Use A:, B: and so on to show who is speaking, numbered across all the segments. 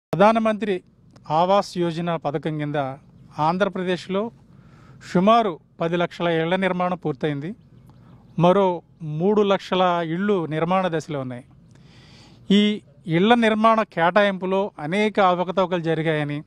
A: ప్రధానమంత్రి ఆవాస్ యోజన పథకం కింద ఆంధ్రప్రదేశ్లో సుమారు పది లక్షల ఇళ్ల నిర్మాణం పూర్తయింది మరో మూడు లక్షల ఇళ్ళు నిర్మాణ దశలో ఉన్నాయి ఈ ఇళ్ల నిర్మాణ కేటాయింపులో అనేక అవకతవకలు జరిగాయని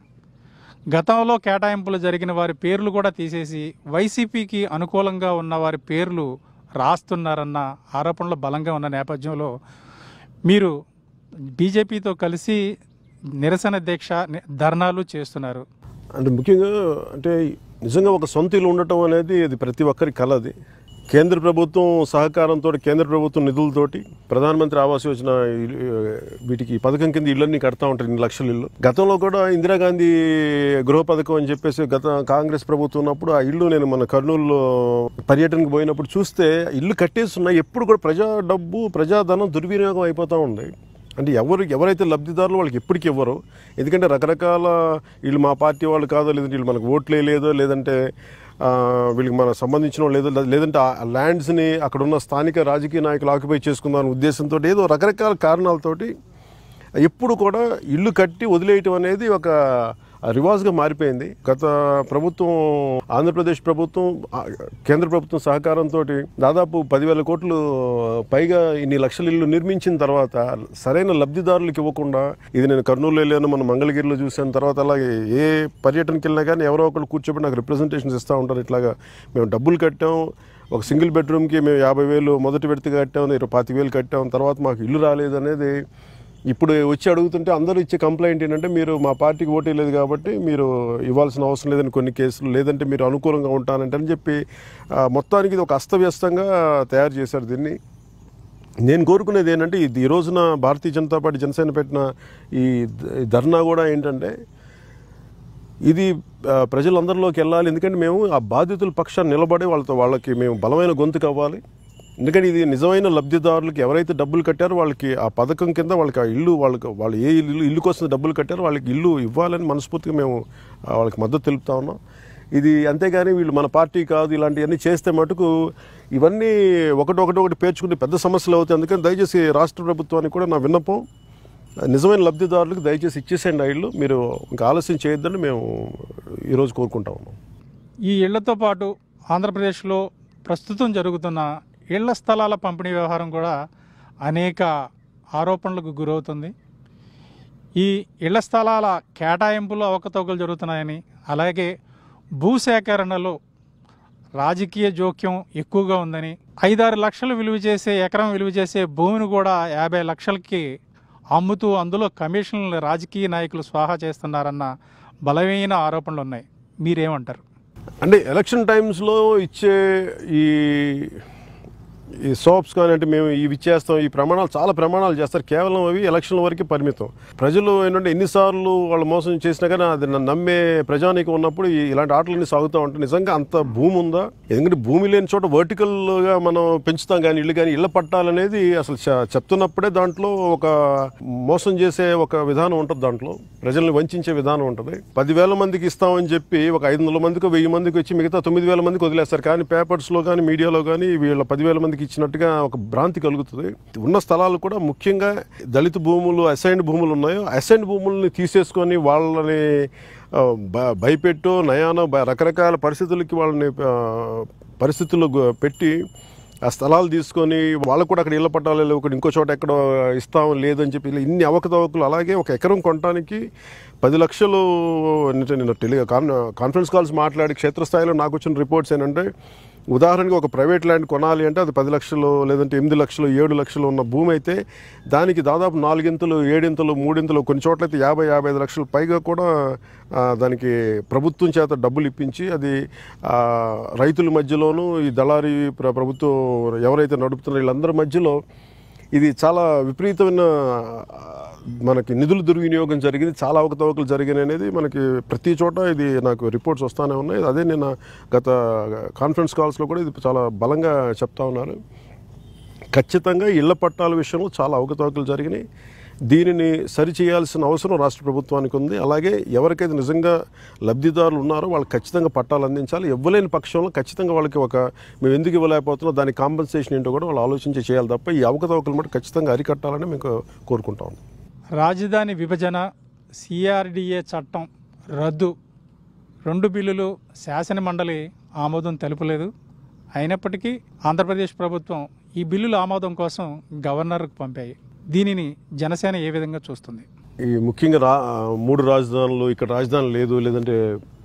A: గతంలో కేటాయింపులు జరిగిన వారి పేర్లు కూడా తీసేసి వైసీపీకి అనుకూలంగా ఉన్న వారి పేర్లు రాస్తున్నారన్న ఆరోపణలు బలంగా ఉన్న నేపథ్యంలో మీరు బీజేపీతో కలిసి నిరసన దీక్ష ని- ధర్నాలు చేస్తున్నారు
B: అంటే ముఖ్యంగా అంటే నిజంగా ఒక సొంత ఇల్లు ఉండటం అనేది అది ప్రతి ఒక్కరి కల అది కేంద్ర ప్రభుత్వం సహకారంతో కేంద్ర ప్రభుత్వం నిధులతోటి ప్రధానమంత్రి ఆవాస్ యోజన ఇల్లు- వీటికి ఈ పథకం కింద ఇళ్ళన్నీ కడతా ఉంటారు ఇన్ని లక్షల ఇల్లు గతంలో కూడా ఇందిరాగాంధీ గృహ పథకం అని చెప్పేసి గత కాంగ్రెస్ ప్రభుత్వం ఉన్నప్పుడు ఆ ఇల్లు నేను మన కర్నూలులో పర్యటనకు పోయినప్పుడు చూస్తే ఇల్లు కట్టేస్తున్నాయి ఎప్పుడు కూడా ప్రజా డబ్బు ప్రజాధనం దుర్వినియోగం అయిపోతూ ఉంది అంటే ఎవరు ఎవరైతే లబ్ధిదారులు వాళ్ళకి ఎప్పటికి ఇవ్వరు ఎందుకంటే రకరకాల వీళ్ళు మా పార్టీ వాళ్ళు కాదో లేదంటే వీళ్ళు మనకు ఓట్లే లేదో లేదంటే ఆ, వీళ్ళకి మనకు సంబంధించిన వాళ్ళు లేదో లేదంటే ఆ ల్యాండ్స్ని అక్కడ ఉన్న స్థానిక రాజకీయ నాయకులు ఆక్యుపై చేసుకుందాం ఉద్దేశంతో ఏదో రకరకాల కారణాలతోటి ఎప్పుడు కూడా ఇల్లు కట్టి వదిలేయటం అనేది ఒక రివాజ్గా మారిపోయింది గత ప్రభుత్వం ఆంధ్రప్రదేశ్ ప్రభుత్వం ఆ, కేంద్ర ప్రభుత్వం సహకారంతో దాదాపు పదివేల కోట్లు పైగా ఇన్ని లక్షల ఇల్లు నిర్మించిన తర్వాత సరైన లబ్ధిదారులకు ఇవ్వకుండా ఇది నేను కర్నూలు వెళ్ళాను మన మంగళగిరిలో చూశాను తర్వాత అలాగే ఏ పర్యటనకి వెళ్ళినా కానీ ఎవరో ఒకరు కూర్చోబెట్టి నాకు రిప్రజెంటేషన్స్ ఇస్తూ ఉంటారు ఇట్లాగా మేము డబ్బులు కట్టాం ఒక సింగిల్ బెడ్రూమ్కి మేము యాభై వేలు మొదటి విడత కట్టాం ఇరవై పాతిక వేలు కట్టాం తర్వాత మాకు ఇల్లు రాలేదు అనేది ఇప్పుడు వచ్చి అడుగుతుంటే అందరూ ఇచ్చే కంప్లైంట్ ఏంటంటే మీరు మా పార్టీకి ఓటే లేదు కాబట్టి మీరు ఇవ్వాల్సిన అవసరం లేదని కొన్ని కేసులు లేదంటే మీరు అనుకూలంగా ఉంటానంటే అని చెప్పి ఆ, మొత్తానికి ఇది ఒక అస్తవ్యస్తంగా తయారు చేశారు దీన్ని నేను కోరుకునేది ఏంటంటే ఇది ఈ రోజున భారతీయ జనతా పార్టీ జనసేన పెట్టిన ఈ ధ- ఈ ధర్నా కూడా ఏంటంటే ఇది ఆ, ప్రజలందరిలోకి వెళ్ళాలి ఎందుకంటే మేము ఆ బాధితుల పక్షాన్ని నిలబడి వాళ్ళతో వాళ్ళకి మేము బలమైన గొంతుకు అవ్వాలి ఎందుకంటే ఇది నిజమైన లబ్ధిదారులకి ఎవరైతే డబ్బులు కట్టారో వాళ్ళకి ఆ పథకం కింద వాళ్ళకి ఆ ఇల్లు వాళ్ళకి వాళ్ళు ఏ ఇల్లు ఇల్లు కోసం డబ్బులు కట్టారో వాళ్ళకి ఇల్లు ఇవ్వాలని మనస్ఫూర్తిగా మేము ఆ, వాళ్ళకి మద్దతు తెలుపుతా ఉన్నాం ఇది అంతేగాని వీళ్ళు మన పార్టీ కాదు ఇలాంటివన్నీ చేస్తే మటుకు ఇవన్నీ ఒకటి ఒకటి ఒకటి పేర్చుకుంటే పెద్ద సమస్యలు అవుతాయి అందుకని దయచేసి రాష్ట్ర ప్రభుత్వానికి కూడా నా విన్నపం నిజమైన లబ్ధిదారులకు దయచేసి ఇచ్చేసేయండి ఆ ఇల్లు మీరు ఇంకా ఆలస్యం చేయొద్దని మేము ఈరోజు కోరుకుంటా ఉన్నాం
A: ఈ ఇళ్లతో పాటు ఆంధ్రప్రదేశ్లో ప్రస్తుతం జరుగుతున్న ఇళ్ల స్థలాల పంపిణీ వ్యవహారం కూడా అనేక ఆరోపణలకు గురవుతుంది ఈ ఇళ్ల స్థలాల కేటాయింపులో అవకతవకలు జరుగుతున్నాయని అలాగే భూసేకరణలో రాజకీయ జోక్యం ఎక్కువగా ఉందని ఐదారు లక్షలు విలువ చేసే ఎకరం విలువ చేసే భూమిని కూడా యాభై లక్షలకి అమ్ముతూ అందులో కమిషన్లు రాజకీయ నాయకులు స్వాహా చేస్తున్నారన్న బలమైన ఆరోపణలు ఉన్నాయి మీరేమంటారు
B: అంటే ఎలక్షన్ టైమ్స్లో ఇచ్చే ఈ ఈ సోప్స్ కానీ అంటే మేము ఇవి ఇచ్చేస్తాం ఈ ప్రమాణాలు చాలా ప్రమాణాలు చేస్తారు కేవలం అవి ఎలక్షన్ల వరకే పరిమితం ప్రజలు ఏంటంటే ఎన్నిసార్లు వాళ్ళు మోసం చేసినా కానీ అది నన్ను నమ్మే ప్రజానికి ఉన్నప్పుడు ఈ- ఇలాంటి ఆటలన్నీ సాగుతూ ఉంటాయి నిజంగా అంత భూమి ఉందా ఎందుకంటే భూమి లేని చోట వర్టికల్గా మనం పెంచుతాం కానీ ఇల్లు కానీ ఇళ్ళ పట్టాలనేది అసలు చె- చెప్తున్నప్పుడే దాంట్లో ఒక మోసం చేసే ఒక విధానం ఉంటుంది దాంట్లో ప్రజల్ని వంచే విధానం ఉంటుంది పదివేల మందికి ఇస్తామని చెప్పి ఒక ఐదు వందల మందికి వెయ్యి మందికి వచ్చి మిగతా తొమ్మిది వేల మందికి వదిలేస్తారు కానీ పేపర్స్లో కానీ మీడియాలో కానీ వీళ్ళ పదివేల మందికి ఇచ్చినట్టుగా ఒక భ్రాంతి కలుగుతుంది ఉన్న స్థలాలు కూడా ముఖ్యంగా దళిత భూములు అసైన్డ్ భూములు ఉన్నాయో అసైన్డ్ భూముల్ని తీసేసుకొని వాళ్ళని ఆ, భ- భయపెట్టో నయానో భ- రకరకాల పరిస్థితులకి వాళ్ళని ఆ, పరిస్థితుల్లో గు- పెట్టి ఆ స్థలాలు తీసుకొని వాళ్ళకు కూడా అక్కడ ఇళ్ళ పట్టాలి లేవు ఇక్కడ ఇంకో చోట ఎక్కడో ఇస్తాం లేదని చెప్పి ఇలా ఇన్ని అవకతవకలు అలాగే ఒక ఎకరం కొనడానికి పది లక్షలు అంటే నేను టెలి కాన్ కాన్ఫరెన్స్ కాల్స్ మాట్లాడి క్షేత్రస్థాయిలో నాకు వచ్చిన రిపోర్ట్స్ ఏంటంటే ఉదాహరణకి ఒక ప్రైవేట్ ల్యాండ్ కొనాలి అంటే అది పది లక్షలు లేదంటే ఎనిమిది లక్షలు ఏడు లక్షలు ఉన్న భూమి అయితే దానికి దాదాపు నాలుగింతలు ఏడింతలు మూడింతలు కొన్ని చోట్ల అయితే యాభై యాభై ఐదు లక్షలు పైగా కూడా ఆ, దానికి ప్రభుత్వం చేత డబ్బులు ఇప్పించి అది ఆ, రైతుల మధ్యలోనూ ఈ దళారీ ప్ర- ప్రభుత్వం ఎవరైతే నడుపుతున్నారో వీళ్ళందరి మధ్యలో ఇది చాలా విపరీతమైన ఆ, మనకి నిధుల దుర్వినియోగం జరిగింది చాలా అవకతవకలు జరిగినాయి అనేది మనకి ప్రతి చోట ఇది నాకు రిపోర్ట్స్ వస్తూనే ఉన్నాయి అదే నేను గత కాన్ఫరెన్స్ కాల్స్లో కూడా ఇది చాలా బలంగా చెప్తా ఉన్నారు ఖచ్చితంగా ఇళ్ల పట్టాల విషయంలో చాలా అవకతవకలు జరిగినాయి దీనిని సరిచేయాల్సిన అవసరం రాష్ట్ర ప్రభుత్వానికి ఉంది అలాగే ఎవరికైతే నిజంగా లబ్ధిదారులు ఉన్నారో వాళ్ళకి ఖచ్చితంగా పట్టాలు అందించాలి ఇవ్వలేని పక్షంలో ఖచ్చితంగా వాళ్ళకి ఒక మేము ఎందుకు ఇవ్వలేకపోతున్నాం దాని కాంపన్సేషన్ ఏంటో కూడా వాళ్ళు ఆలోచించి చేయాలి తప్ప ఈ అవకతవకలు మటు ఖచ్చితంగా అరికట్టాలని మేము కోరుకుంటాం
A: రాజధాని విభజన సిఆర్డిఏ చట్టం రద్దు రెండు బిల్లులు శాసన మండలి ఆమోదం తెలుపలేదు అయినప్పటికీ ఆంధ్రప్రదేశ్ ప్రభుత్వం ఈ బిల్లుల ఆమోదం కోసం గవర్నర్కు పంపాయి దీనిని జనసేన ఏ విధంగా చూస్తుంది
B: ఈ ముఖ్యంగా రా మూడు రాజధానులు ఇక్కడ రాజధాని లేదు లేదంటే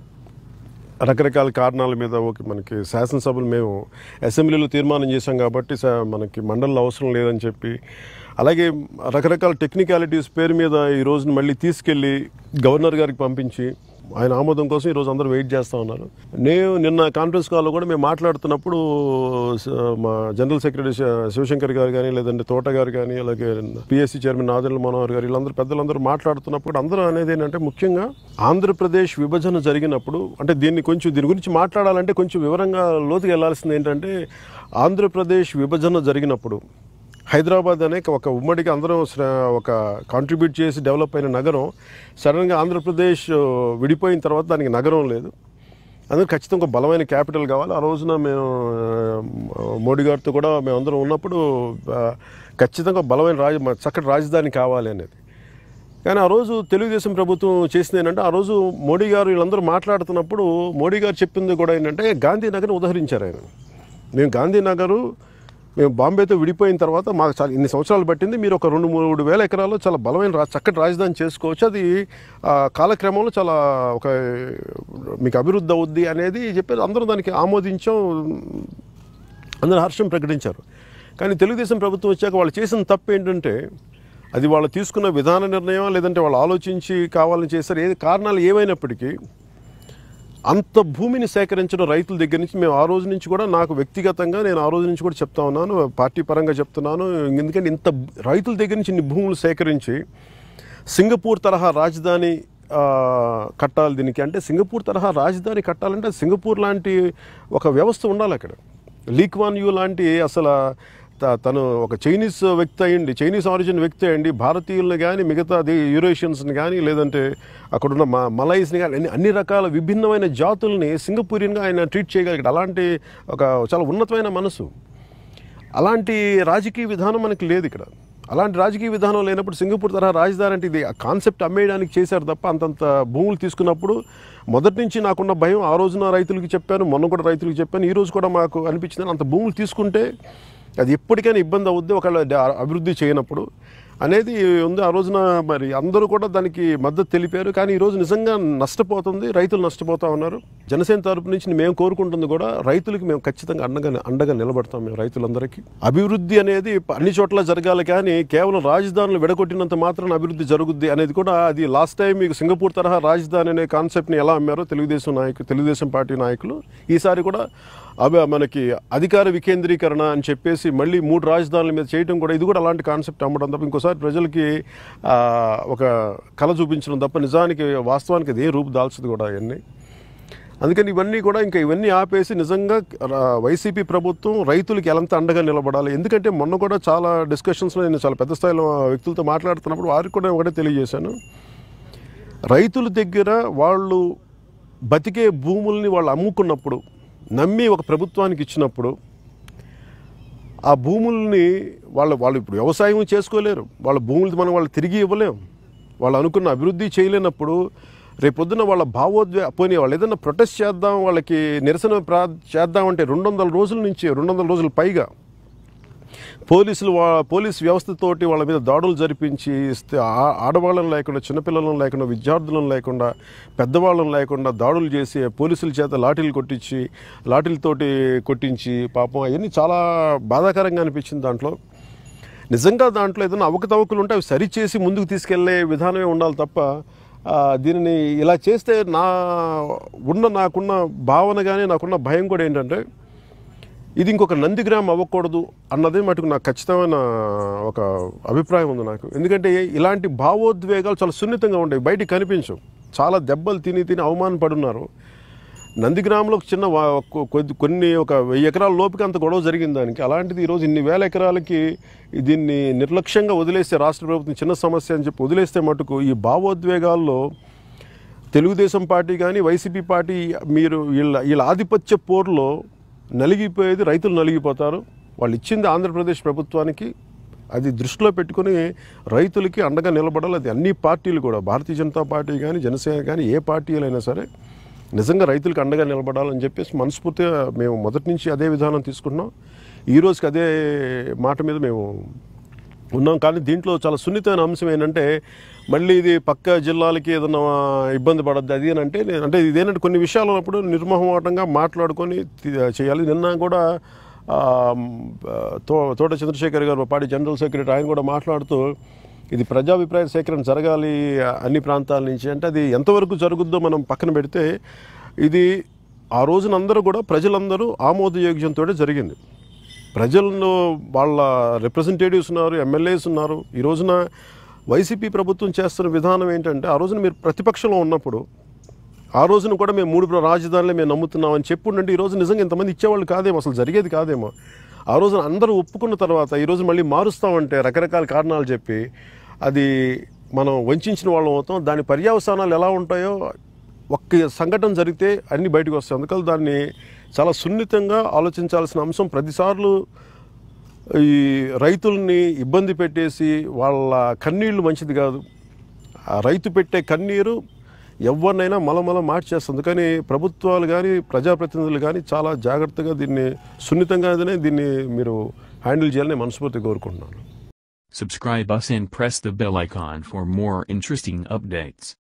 B: రకరకాల కారణాల మీద ఓకే మనకి శాసనసభలు మేము అసెంబ్లీలో తీర్మానం చేశాం కాబట్టి స- మనకి మండలిలో అవసరం లేదని చెప్పి అలాగే రకరకాల టెక్నికాలిటీస్ పేరు మీద ఈ రోజున మళ్ళీ తీసుకెళ్ళి గవర్నర్ గారికి పంపించి ఆయన ఆమోదం కోసం ఈరోజు అందరూ వెయిట్ చేస్తూ ఉన్నారు నేను నిన్న కాన్ఫరెన్స్ కాల్లో కూడా మేము మాట్లాడుతున్నప్పుడు స- మా జనరల్ సెక్రటరీ శ- శివశంకర్ గారు కానీ లేదంటే తోట గారు కానీ అలాగే పిఎస్సి చైర్మన్ నాదెండ్ల మనోహర్ గారు వీళ్ళందరూ పెద్దలందరూ మాట్లాడుతున్నప్పుడు అందరూ అనేది ఏంటంటే ముఖ్యంగా ఆంధ్రప్రదేశ్ విభజన జరిగినప్పుడు అంటే దీన్ని కొంచెం దీని గురించి మాట్లాడాలంటే కొంచెం వివరంగా లోతుగా వెళ్ళాల్సింది ఏంటంటే ఆంధ్రప్రదేశ్ విభజన జరిగినప్పుడు హైదరాబాద్ అనే ఒక ఉమ్మడికి అందరం శ్ర- ఒక కాంట్రిబ్యూట్ చేసి డెవలప్ అయిన నగరం సడన్గా ఆంధ్రప్రదేశ్ ఆ, విడిపోయిన తర్వాత దానికి నగరం లేదు అందుకు ఖచ్చితంగా ఒక బలమైన క్యాపిటల్ కావాలి ఆ రోజున మేము ఆ, మోడీ గారితో కూడా మేమందరం ఉన్నప్పుడు ఆ, ఖచ్చితంగా ఒక బలమైన రాజ మ- చక్కటి రాజధాని కావాలి అనేది కానీ ఆ రోజు తెలుగుదేశం ప్రభుత్వం చేసింది ఏంటంటే ఆ రోజు మోడీ గారు వీళ్ళందరూ మాట్లాడుతున్నప్పుడు మోడీ గారు చెప్పింది కూడా ఏంటంటే గాంధీనగర్ని ఉదహరించారు ఆయన మేము గాంధీనగరు మేము బాంబేతో విడిపోయిన తర్వాత మాకు చాలా ఇన్ని సంవత్సరాలు పట్టింది మీరు ఒక రెండు మూడు వేల ఎకరాల్లో చాలా బలమైన రా చక్కటి రాజధాని చేసుకోవచ్చు అది ఆ, కాలక్రమంలో చాలా ఒక మీకు అభివృద్ధి అవుద్ది అనేది చెప్పారు అందరూ దానికి ఆమోదించాం అందరూ హర్షం ప్రకటించారు కానీ తెలుగుదేశం ప్రభుత్వం వచ్చాక వాళ్ళు చేసిన తప్పు ఏంటంటే అది వాళ్ళు తీసుకున్న విధాన నిర్ణయం లేదంటే వాళ్ళు ఆలోచించి కావాలని చేశారు ఏది కారణాలు ఏమైనప్పటికీ అంత భూమిని సేకరించడం రైతుల దగ్గర నుంచి మేము ఆ రోజు నుంచి కూడా నాకు వ్యక్తిగతంగా నేను ఆ రోజు నుంచి కూడా చెప్తా ఉన్నాను పార్టీ పరంగా చెప్తున్నాను ఎందుకంటే ఇంత రైతుల దగ్గర నుంచి ఇన్ని భూములు సేకరించి సింగపూర్ తరహా రాజధాని ఆ, కట్టాలి దీనికి అంటే సింగపూర్ తరహా రాజధాని కట్టాలంటే సింగపూర్ లాంటి ఒక వ్యవస్థ ఉండాలి అక్కడ లీక్వాన్ యూ లాంటి అసలు త- తను ఒక చైనీస్ వ్యక్తి అయ్యండి చైనీస్ ఆరిజిన్ వ్యక్తి అయ్యండి భారతీయుల్ని కానీ మిగతా ది యూరేషియన్స్ని కానీ లేదంటే అక్కడున్న మ మలైస్ని కానీ అన్ని అన్ని రకాల విభిన్నమైన జాతుల్ని సింగపూరియన్గా ఆయన ట్రీట్ చేయగలిగాడు అలాంటి ఒక చాలా ఉన్నతమైన మనసు అలాంటి రాజకీయ విధానం మనకి లేదు ఇక్కడ అలాంటి రాజకీయ విధానం లేనప్పుడు సింగపూర్ తరహా రాజధాని అంటే ఇది ఆ కాన్సెప్ట్ అమ్మేయడానికి చేశారు తప్ప అంతంత భూములు తీసుకున్నప్పుడు మొదటి నుంచి నాకున్న భయం ఆ రోజున రైతులకి చెప్పాను మొన్న కూడా రైతులకి చెప్పాను ఈ రోజు కూడా మాకు అనిపించింది అంత భూములు తీసుకుంటే అది ఎప్పటికైనా ఇబ్బంది అవుద్ది ఒకవేళ డ- అభివృద్ధి చేయనప్పుడు అనేది ఉంది ఆ రోజున మరి అందరూ కూడా దానికి మద్దతు తెలిపారు కానీ ఈ రోజు నిజంగా నష్టపోతుంది రైతులు నష్టపోతా ఉన్నారు జనసేన తరపు నుంచి మేము కోరుకుంటుంది కూడా రైతులకి మేము ఖచ్చితంగా అండగా అండగా నిలబడతాం మేము రైతులందరికీ అభివృద్ధి అనేది అన్ని చోట్ల జరగాలి కానీ కేవలం రాజధానులు విడగొట్టినంత మాత్రం అభివృద్ధి జరుగుద్ది అనేది కూడా అది లాస్ట్ టైం మీకు సింగపూర్ తరహా రాజధాని అనే కాన్సెప్ట్ని ఎలా అమ్మారో తెలుగుదేశం నాయకులు తెలుగుదేశం పార్టీ నాయకులు ఈసారి కూడా అవి మనకి అధికార వికేంద్రీకరణ అని చెప్పేసి మళ్ళీ మూడు రాజధానుల మీద చేయడం కూడా ఇది కూడా అలాంటి కాన్సెప్ట్ అమ్మడం తప్ప ఇంకోసారి ప్రజలకి ఆ, ఒక కళ చూపించడం తప్ప నిజానికి వాస్తవానికి అది ఏ రూపు దాల్చదు కూడా అవన్నీ అందుకని ఇవన్నీ కూడా ఇంకా ఇవన్నీ ఆపేసి నిజంగా రా- వైసీపీ ప్రభుత్వం రైతులకి ఎలంత అండగా నిలబడాలి ఎందుకంటే మొన్న కూడా చాలా డిస్కషన్స్లో నేను చాలా పెద్ద స్థాయిలో వ్యక్తులతో మాట్లాడుతున్నప్పుడు వారికి కూడా ఒకటే తెలియజేశాను రైతుల దగ్గర వాళ్ళు బతికే భూముల్ని వాళ్ళు అమ్ముకున్నప్పుడు నమ్మి ఒక ప్రభుత్వానికి ఇచ్చినప్పుడు ఆ భూముల్ని వాళ్ళు వాళ్ళు ఇప్పుడు వ్యవసాయం చేసుకోలేరు వాళ్ళ భూములు మనం వాళ్ళు తిరిగి ఇవ్వలేం వాళ్ళు అనుకున్న అభివృద్ధి చేయలేనప్పుడు రేపొద్దున వాళ్ళ భావోద్వే పోనీ వాళ్ళు ఏదైనా ప్రొటెస్ట్ చేద్దాం వాళ్ళకి నిరసన ప్రా చేద్దామంటే రెండు వందల రోజుల నుంచి రెండు వందల రోజుల పైగా పోలీసులు వా- పోలీస్ వ్యవస్థతోటి వాళ్ళ మీద దాడులు జరిపించి ఇస్తే ఆ- ఆడవాళ్ళని లేకుండా చిన్నపిల్లలను లేకుండా విద్యార్థులను లేకుండా పెద్దవాళ్ళని లేకుండా దాడులు చేసి పోలీసుల చేత లాఠీలు కొట్టించి లాఠీలతోటి కొట్టించి పాపం అవన్నీ చాలా బాధాకరంగా అనిపించింది దాంట్లో నిజంగా దాంట్లో ఏదైనా అవకతవకలు ఉంటే అవి సరిచేసి ముందుకు తీసుకెళ్లే విధానమే ఉండాలి తప్ప ఆ, దీనిని ఇలా చేస్తే నా ఉన్న నాకున్న భావన కానీ నాకున్న భయం కూడా ఏంటంటే ఇది ఇంకొక నందిగ్రామ్ అవ్వకూడదు అన్నదే మటుకు నాకు ఖచ్చితమైన ఒక అభిప్రాయం ఉంది నాకు ఎందుకంటే ఇలాంటి భావోద్వేగాలు చాలా సున్నితంగా ఉంటాయి బయటికి కనిపించవు చాలా దెబ్బలు తిని తిని అవమానం పడున్నారు నందిగ్రామ్లో ఒక చిన్న వా- కొ- కొద్ది కొన్ని ఒక వెయ్యి ఎకరాల లోపుకి అంత గొడవ జరిగింది దానికి అలాంటిది ఈరోజు ఇన్ని వేల ఎకరాలకి దీన్ని నిర్లక్ష్యంగా వదిలేస్తే రాష్ట్ర ప్రభుత్వం చిన్న సమస్య అని చెప్పి వదిలేస్తే మటుకు ఈ భావోద్వేగాల్లో తెలుగుదేశం పార్టీ కానీ వైసీపీ పార్టీ మీరు వీళ్ళ వీళ్ళ ఆధిపత్య పోరులో నలిగిపోయేది రైతులు నలిగిపోతారు వాళ్ళు ఇచ్చింది ఆంధ్రప్రదేశ్ ప్రభుత్వానికి అది దృష్టిలో పెట్టుకుని రైతులకి అండగా నిలబడాలి అది అన్ని పార్టీలు కూడా భారతీయ జనతా పార్టీ కానీ జనసేన కానీ ఏ పార్టీలైనా సరే నిజంగా రైతులకు అండగా నిలబడాలని చెప్పేసి మనస్ఫూర్తిగా మేము మొదటి నుంచి అదే విధానం తీసుకున్నాం ఈ రోజుకి అదే మాట మీద మేము ఉన్నాం కానీ దీంట్లో చాలా సున్నితమైన అంశం ఏంటంటే మళ్ళీ ఇది పక్క జిల్లాలకి ఏదైనా ఇబ్బంది పడద్దు అది అని అంటే నేను- అంటే ఇదేంటంటే కొన్ని విషయాలు ఉన్నప్పుడు నిర్మోహమాటంగా మాట్లాడుకొని తి- చేయాలి నిన్న కూడా ఆ, తో తోట చంద్రశేఖర్ గారు పార్టీ జనరల్ సెక్రటరీ ఆయన కూడా మాట్లాడుతూ ఇది ప్రజాభిప్రాయ సేకరణ జరగాలి అన్ని ప్రాంతాల నుంచి అంటే అది ఎంతవరకు జరుగుద్దో మనం పక్కన పెడితే ఇది ఆ రోజున అందరూ కూడా ప్రజలందరూ ఆమోదయోగ్యంతో జరిగింది ప్రజలను వాళ్ళ రిప్రజెంటేటివ్స్ ఉన్నారు ఎమ్మెల్యేస్ ఉన్నారు ఈ రోజున వైసీపీ ప్రభుత్వం చేస్తున్న విధానం ఏంటంటే ఆ రోజున మీరు ప్రతిపక్షంలో ఉన్నప్పుడు ఆ రోజున కూడా మేము మూడు ప్ర- రాజధానులే మేము నమ్ముతున్నామని చెప్పుండంటే ఈ రోజు నిజంగా ఇంతమంది ఇచ్చేవాళ్ళు కాదేమో అసలు జరిగేది కాదేమో ఆ రోజున అందరూ ఒప్పుకున్న తర్వాత ఈ రోజు మళ్ళీ మారుస్తామంటే రకరకాల కారణాలు చెప్పి అది మనం వంచిన వాళ్ళం అవుతాం దాని పర్యవసానాలు ఎలా ఉంటాయో ఒక్క సంఘటన జరిగితే అన్ని బయటకు వస్తాయి అందుకని దాన్ని చాలా సున్నితంగా ఆలోచించాల్సిన అంశం ప్రతిసార్లు ఈ రైతుల్ని ఇబ్బంది పెట్టేసి వాళ్ళ కన్నీళ్లు మంచిది కాదు ఆ రైతు పెట్టే కన్నీరు ఎవరినైనా మలమల మార్చేస్తుంది కానీ ప్రభుత్వాలు కానీ ప్రజాప్రతినిధులు కానీ చాలా జాగ్రత్తగా దీన్ని సున్నితంగానే దీన్ని మీరు హ్యాండిల్ చేయాలని మనస్ఫూర్తిగా కోరుకుంటున్నాను
C: Subscribe us and press the bell icon for more interesting updates.